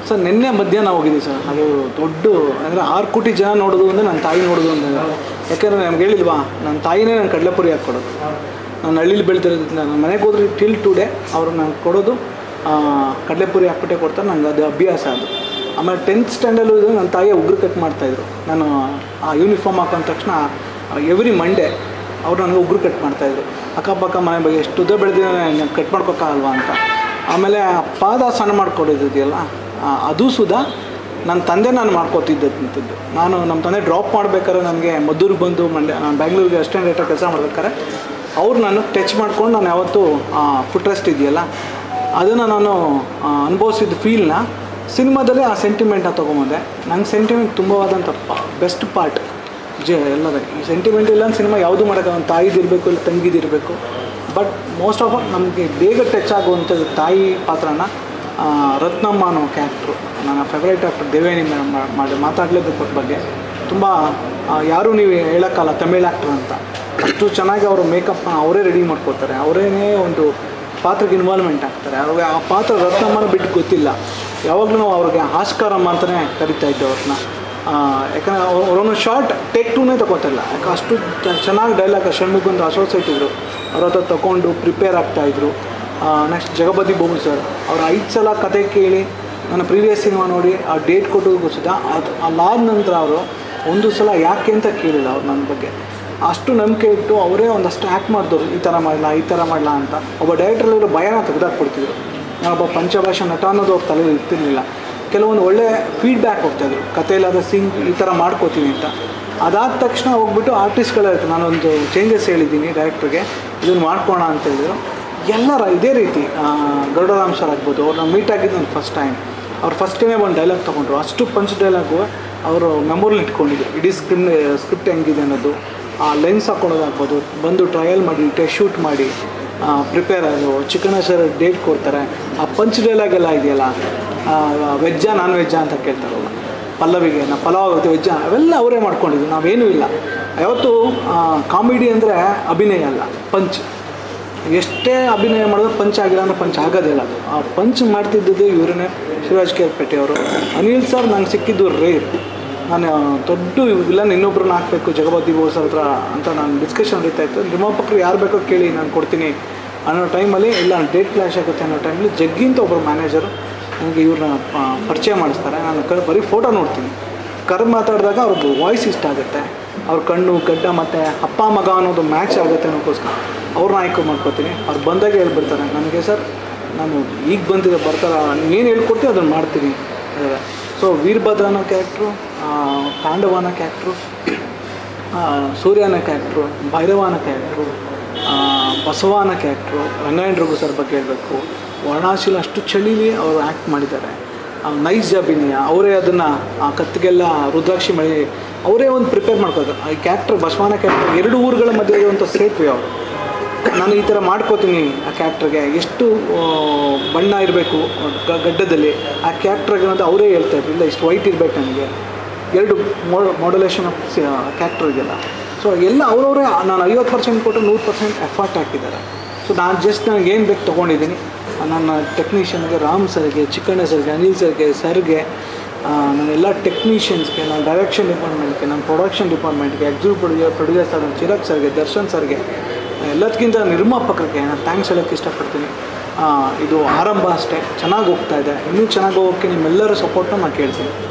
sir ನಿನ್ನೆ ಮಧ್ಯಾಹ್ನ ಹೋಗಿದ್ದೀವಿ ಸರ್ ಅದು ದೊಡ್ಡ ಅಂದರೆ ಆರು ಕೋಟಿ ಜನ ನೋಡೋದು ಅಂದರೆ ನನ್ನ ತಾಯಿ ನೋಡೋದು ಅಂತ ಯಾಕೆಂದರೆ ನಮ್ಗೆ ಹೇಳಿಲ್ವಾ ನನ್ನ ತಾಯಿನೇ ನಾನು ಕಡಲೆಪುರಿ ಹಾಕ್ಕೊಡೋದು ನಾನು ಹಳ್ಳಿಲಿ ಬೆಳ್ತಿರೋದ್ರಿಂದ ನಾನು ಮನೆಗೆ ಹೋದ್ರೆ ಟಿಲ್ ಟುಡೇ ಅವರು ನಾನು ಕೊಡೋದು ಆ, ಕಡಲೆಪುರಿ ಹಾಕ್ಬಿಟ್ಟೆ ಕೊಡ್ತಾರೆ ನಂಗೆ ಅದು ಅಭ್ಯಾಸ ಅದು ಆಮೇಲೆ ಟೆಂತ್ ಸ್ಟ್ಯಾಂಡರ್ಡು ಇದು ನನ್ನ ತಾಯಿಯ ಉಗುರು ಕಟ್ ಮಾಡ್ತಾಯಿದ್ರು ನಾನು ಆ ಯೂನಿಫಾರ್ಮ್ ಹಾಕೊಂಡ ತಕ್ಷಣ ಎವ್ರಿ ಮಂಡೇ ಅವ್ರು ನನಗೆ ಉಗುರು ಕಟ್ ಮಾಡ್ತಾಯಿದ್ರು ಅಕ್ಕಪಕ್ಕ ಮನೆ ಬಗ್ಗೆ ಎಷ್ಟು ಉದ್ದ ಬೆಳೆದಿದ್ದಾನೆ ಕಟ್ ಮಾಡ್ಕೊಕ್ಕಾಗಲ್ವಾ ಅಂತ ಆಮೇಲೆ ಆ ಪಾದ ಸಣ್ಣ ಮಾಡ್ಕೊಡೋದಿದೆಯಲ್ಲ ಆ, ಅದು ಸುಧಾ ನನ್ನ ತಂದೆ ನಾನು ಮಾಡ್ಕೊತಿದ್ದಂಥದ್ದು ನಾನು ನಮ್ಮ ತಂದೆ ಡ್ರಾಪ್ ಮಾಡ್ಬೇಕಾದ್ರೆ ನನಗೆ ಮದ್ದೂರಿಗೆ ಬಂದು ಮಂಡ್ಯ ನಾನು ಬ್ಯಾಂಗ್ಳೂರಿಗೆ ಅಸಿಸ್ಟೆಂಟ್ ಡೈರೆಕ್ಟರ್ ಕೆಲಸ ಮಾಡ್ಬೇಕಾದ್ರೆ ಅವ್ರು ನಾನು ಟಚ್ ಮಾಡ್ಕೊಂಡು ನಾನು ಯಾವತ್ತೂ ಫುಟ್ ರೆಸ್ಟ್ ಇದೆಯಲ್ಲ ಅದನ್ನು ನಾನು ಅನುಭವಿಸಿದ ಫೀಲ್ನ ಸಿನಿಮಾದಲ್ಲಿ ಆ ಸೆಂಟಿಮೆಂಟ್ನ ತೊಗೊಂಬಂದೆ ನಂಗೆ ಸೆಂಟಿಮೆಂಟ್ ತುಂಬವಾದಂಥ ಬೆಸ್ಟ್ ಪಾರ್ಟ್ ಜ ಎಲ್ಲದೇ ಈ ಸೆಂಟಿಮೆಂಟ್ ಇಲ್ಲ ಸಿನಿಮಾ ಯಾವುದು ಮಾಡೋಕ್ಕೆ ಒಂದು ತಾಯಿದಿರಬೇಕು ಇಲ್ಲ ತಂಗಿದಿರಬೇಕು ಬಟ್ ಮೋಸ್ಟ್ ಆಫ್ ಆಲ್ ನಮಗೆ ಬೇಗ ಟಚ್ ಆಗುವಂಥದ್ದು ತಾಯಿ ಪಾತ್ರನ ಆ, ರತ್ನಮ್ಮ ಅನ್ನೋ ಕ್ಯಾರೆಕ್ಟ್ರು ನನ್ನ ಫೇವ್ರೇಟ್ ಆ್ಯಕ್ಟರ್ ದೇವೇಣಿ ಮೇಡಮ್ ಮಾಡಿ ಮಾತಾಡಲೇಬೇಕು ಅದ್ರ ಬಗ್ಗೆ ತುಂಬ ಯಾರೂ ನೀವು ಹೇಳೋಕ್ಕಲ್ಲ ತಮಿಳ್ ಆ್ಯಕ್ಟ್ರ್ ಅಂತ ಅಷ್ಟು ಚೆನ್ನಾಗಿ ಅವರು ಮೇಕಪ್ನ ಅವರೇ ರೆಡಿ ಮಾಡ್ಕೋತಾರೆ ಅವರೇನೇ ಒಂದು ಪಾತ್ರಕ್ಕೆ ಇನ್ವಾಲ್ವ್ಮೆಂಟ್ ಆಗ್ತಾರೆ ಅವ್ರಿಗೆ ಆ ಪಾತ್ರ ರತ್ನಮ್ಮನ ಬಿಟ್ಟು ಗೊತ್ತಿಲ್ಲ ಯಾವಾಗಲೂ ನಾವು ಅವ್ರಿಗೆ ಆಸ್ಕಾರಮ್ಮ ಅಂತಲೇ ಕರಿತಾ ಇದ್ದೆ ಅವ್ರನ್ನ ಯಾಕಂದರೆ ಅವರೊಂದು ಶಾರ್ಟ್ ಟೇಕ್ ಟೂನೇ ತಗೋತಿಲ್ಲ ಯಾಕೆ ಅಷ್ಟು ಚ- ಚೆನ್ನಾಗಿ ಡೈಲಾಗ್ ಷಣ್ಮುಖಂದು ಅಸೋಸಿಯೇಟ್ ಇದ್ದರು ಅವ್ರ ಹತ್ರ ತಗೊಂಡು ಪ್ರಿಪೇರ್ ಆಗ್ತಾಯಿದ್ರು ನೆಕ್ಸ್ಟ್ ಜಗಪತಿ ಬೋಬು ಸರ್ ಅವ್ರು ಐದು ಸಲ ಕತೆ ಕೇಳಿ ನನ್ನ ಪ್ರೀವಿಯಸ್ ಸಿನಿಮಾ ನೋಡಿ ಆ ಡೇಟ್ ಕೊಟ್ಟೋದು ಸುಧಾ ಅದು ಅಲ್ಲಾದ ನಂತರ ಅವರು ಒಂದು ಸಲ ಯಾಕೆ ಅಂತ ಕೇಳಿಲ್ಲ ಅವ್ರು ನನ್ನ ಬಗ್ಗೆ ಅಷ್ಟು ನಂಬಿಕೆ ಇಟ್ಟು ಅವರೇ ಒಂದಷ್ಟು ಆ್ಯಕ್ಟ್ ಮಾಡಿದವರು ಈ ಥರ ಮಾಡಲ ಈ ಥರ ಮಾಡಲ ಅಂತ ಒಬ್ಬ ಡೈರೆಕ್ಟ್ರಲ್ಲಿರೋ ಭಯನ ತೆಗೆದಾಕ್ಬಿಡ್ತಿದ್ರು ನಾನೊಬ್ಬ ಪಂಚಭಾಷಾ ನಟ ಅನ್ನೋದು ಅವ್ರ ತಲೆಯಲ್ಲಿ ಇರ್ತಿರ್ಲಿಲ್ಲ ಕೆಲವೊಂದು ಒಳ್ಳೆ ಫೀಡ್ಬ್ಯಾಕ್ ಹೋಗ್ತಾಯಿದ್ರು ಕಥೆಯಲ್ಲಾದ ಸಿಂಗ್ ಈ ಥರ ಮಾಡ್ಕೋತೀನಿ ಅಂತ ಅದಾದ ತಕ್ಷಣ ಹೋಗ್ಬಿಟ್ಟು ಆರ್ಟಿಸ್ಟ್ಗಳ ಹತ್ರ ನಾನೊಂದು ಚೇಂಜಸ್ ಹೇಳಿದ್ದೀನಿ ಡೈರೆಕ್ಟ್ರಿಗೆ ಇದನ್ನು ಮಾಡ್ಕೋಣ ಅಂತ ಹೇಳಿದ್ರು ಎಲ್ಲರ ಇದೇ ರೀತಿ ಆ, ಗರುಡರಾಮ್ ಸರ್ ಆಗ್ಬೋದು ಅವ್ರನ್ನ ಮೀಟ್ ಆಗಿದ್ದು ನಾನು ಫಸ್ಟ್ ಟೈಮ್ ಅವ್ರು ಫಸ್ಟ್ ಟೈಮೇ ಒಂದು ಡೈಲಾಗ್ ತೊಗೊಂಡ್ರು ಅಷ್ಟು ಪಂಚ್ ಡೈಲಾಗು ಅವರು ಮೆಮೊರಿಲಿ ಇಟ್ಕೊಂಡಿದ್ರು ಇಡೀ ಸ್ಕ್ರಿಪ್ಟ್ ಸ್ಕ್ರಿಪ್ಟ್ ಹೆಂಗಿದೆ ಅನ್ನೋದು ಆ ಲೆನ್ಸ್ ಹಾಕೊಳ್ಳೋದಾಗ್ಬೋದು ಬಂದು ಟ್ರಯಲ್ ಮಾಡಿ ಟೆಸ್ಟ್ ಶೂಟ್ ಮಾಡಿ ಪ್ರಿಪೇರ್ ಆಗೋದು ಚಿಕನ್ ಸರ್ ಡೇಟ್ ಕೊಡ್ತಾರೆ ಆ ಪಂಚ್ ಡೈಲಾಗ್ ಎಲ್ಲ ಇದೆಯಲ್ಲ ವೆಜ್ಜಾ ನಾನ್ ವೆಜ್ಜಾ ಅಂತ ಕೇಳ್ತಾರಲ್ಲ ಪಲ್ಲವಿಗೆ ನಾ ಪಲಾವ್ ಆಗುತ್ತೆ ವೆಜ್ಜಾ ಅವೆಲ್ಲ ಅವರೇ ಮಾಡ್ಕೊಂಡಿದ್ದು ನಾವೇನೂ ಇಲ್ಲ ಯಾವತ್ತು ಕಾಮಿಡಿ ಅಂದರೆ ಅಭಿನಯ ಅಲ್ಲ ಪಂಚ್ ಎಷ್ಟೇ ಅಭಿನಯ ಮಾಡಿದ್ರು ಪಂಚ್ ಆಗಿಲ್ಲ ಅಂದರೆ ಪಂಚ್ ಆಗೋದಿಲ್ಲ ಅದು ಆ ಪಂಚ್ ಮಾಡ್ತಿದ್ದದ್ದು ಇವರನ್ನೇ ಶಿವರಾಜ್ ಕೇರ್ಪೇಟೆ ಅವರು ಅನಿಲ್ ಸರ್ ನಂಗೆ ಸಿಕ್ಕಿದ್ದು ರೇರ್ ನಾನು ದೊಡ್ಡ ವಿಲನ್ ಇನ್ನೊಬ್ರನ್ನ ಹಾಕಬೇಕು ಜಗಪತಿ ಬೋಸ್ ಹತ್ರ ಅಂತ ನಾನು ಡಿಸ್ಕಷನ್ ನಡೀತಾ ಇತ್ತು ನಿರ್ಮಾಪಕರು ಯಾರು ಬೇಕೋ ಕೇಳಿ ನಾನು ಕೊಡ್ತೀನಿ ಅನ್ನೋ ಟೈಮಲ್ಲಿ ಇಲ್ಲ ಡೇಟ್ ಕ್ಲಾಶ್ ಆಗುತ್ತೆ ಅನ್ನೋ ಟೈಮಲ್ಲಿ ಜಗ್ಗಿ ಅಂತ ಒಬ್ಬರು ಮ್ಯಾನೇಜರು ನನಗೆ ಇವ್ರನ್ನ ಪ- ಪರಿಚಯ ಮಾಡಿಸ್ತಾರೆ ನಾನು ಕ ಬರೀ ಫೋಟೋ ನೋಡ್ತೀನಿ ಕರೆದು ಮಾತಾಡಿದಾಗ ಅವ್ರದ್ದು ವಾಯ್ಸ್ ಇಷ್ಟ ಆಗುತ್ತೆ ಅವ್ರ ಕಣ್ಣು ಗಡ್ಡ ಮತ್ತು ಅಪ್ಪ ಮಗ ಅನ್ನೋದು ಮ್ಯಾಚ್ ಆಗುತ್ತೆ ಅನ್ನೋಕ್ಕೋಸ್ಕರ ಅವ್ರನ್ನ ಆಯ್ಕೆ ಮಾಡ್ಕೋತೀನಿ ಅವ್ರು ಬಂದಾಗ ಹೇಳ್ಬಿಡ್ತಾರೆ ನನಗೆ ಸರ್ ನಾನು ಈಗ ಬಂದಿರೋ ಬರ್ತಾರ ಏನು ಹೇಳ್ಕೊಡ್ತೀನಿ ಅದನ್ನು ಮಾಡ್ತೀನಿ ಸೊ ವೀರಭದ್ರ ಅನ್ನೋ ಕ್ಯಾರೆಕ್ಟ್ರು ತಾಂಡವನ ಕ್ಯಾರೆಕ್ಟ್ರು ಸೂರ್ಯನ ಕ್ಯಾರೆಕ್ಟ್ರು ಭೈರವನ ಕ್ಯಾರೆಕ್ಟ್ರು ಬಸವನ ಕ್ಯಾರೆಕ್ಟ್ರು ರಂಗಾಯಣ ರಘು ಸರ್ ಬಗ್ಗೆ ಹೇಳಬೇಕು ವರ್ಣಾಶೀಲ ಅಷ್ಟು ಚಳಿಲಿ ಅವರು ಆ್ಯಕ್ಟ್ ಮಾಡಿದ್ದಾರೆ ಆ ನೈಜ ಅಭಿನಯ ಅವರೇ ಅದನ್ನು ಆ ಕತ್ತಿಗೆಲ್ಲ ರುದ್ರಾಕ್ಷಿ ಮಳಿ ಅವರೇ ಒಂದು ಪ್ರಿಪೇರ್ ಮಾಡ್ಕೋತಾರೆ ಈ ಕ್ಯಾರೆಕ್ಟರ್ ಬಸವನ ಕ್ಯಾರೆಕ್ಟರ್ ಎರಡು ಊರುಗಳ ಮಧ್ಯೆ ಇರುವಂಥ ಸೇತುವೆ ಅವರು ನಾನು ಈ ಥರ ಮಾಡ್ಕೋತೀನಿ ಆ ಕ್ಯಾರೆಕ್ಟ್ರಿಗೆ ಎಷ್ಟು ಆ, ಬಣ್ಣ ಇರಬೇಕು ಗಡ್ಡದಲ್ಲಿ ಆ ಕ್ಯಾರೆಕ್ಟ್ರಿಗೆ ಅನ್ನೋದು ಅವರೇ ಹೇಳ್ತಾ ಇದ್ರು ಇಲ್ಲ ಇಷ್ಟು ವೈಟ್ ಇರಬೇಕು ನನಗೆ ಎರಡು ಮಾಡಲೇಷನ್ ಆಫ್ ಕ್ಯಾರೆಕ್ಟರ್ ಇದೆಯಲ್ಲ ಸೊ ಎಲ್ಲ ಅವರವರೇ ನಾನು ಐವತ್ತು ಪರ್ಸೆಂಟ್ ಕೊಟ್ಟು ನೂರು ಪರ್ಸೆಂಟ್ ಎಫರ್ಟ್ ಹಾಕಿದ್ದಾರೆ ಸೊ ನಾನು ಜಸ್ಟ್ ನನಗೆ ಏನು ಬೇಕು ತೊಗೊಂಡಿದ್ದೀನಿ ನನ್ನ ಟೆಕ್ನಿಷಿಯನ್ಗೆ ರಾಮ್ ಸರ್ಗೆ ಚಿಕ್ಕಣ್ಣ ಸರ್ಗೆ ಅನಿಲ್ ಸರ್ಗೆ ಸರ್ಗೆ ಆ, ನನ್ನ ಎಲ್ಲ ಟೆಕ್ನಿಷಿಯನ್ಸ್ಗೆ ನನ್ನ ಡೈರೆಕ್ಷನ್ ಡಿಪಾರ್ಟ್ಮೆಂಟ್ಗೆ ನನ್ನ ಪ್ರೊಡಕ್ಷನ್ ಡಿಪಾರ್ಟ್ಮೆಂಟ್ಗೆ ಎಕ್ಸಿಕ್ಯೂಟಿವ್ ಪ್ರೊಡ್ಯೂಸರ್ ಪ್ರೊಡ್ಯೂಸರ್ ನನ್ನ ಚಿರಾಗ್ ಸರ್ಗೆ ದರ್ಶನ್ ಸರ್ಗೆ ಎಲ್ಲದಕ್ಕಿಂತ ನಿರ್ಮಾಪಕರಿಗೆ ನಾನು ಥ್ಯಾಂಕ್ಸ್ ಹೇಳೋಕ್ಕೆ ಇಷ್ಟಪಡ್ತೀನಿ ಆ, ಇದು ಆರಂಭ ಅಷ್ಟೇ ಚೆನ್ನಾಗಿ ಹೋಗ್ತಾ ಇದೆ ಇನ್ನೂ ಚೆನ್ನಾಗಿ ಹೋಗೋಕ್ಕೆ ನಿಮ್ಮೆಲ್ಲರ ಸಪೋರ್ಟ್ನ ನಾನು ಕೇಳ್ತೀನಿ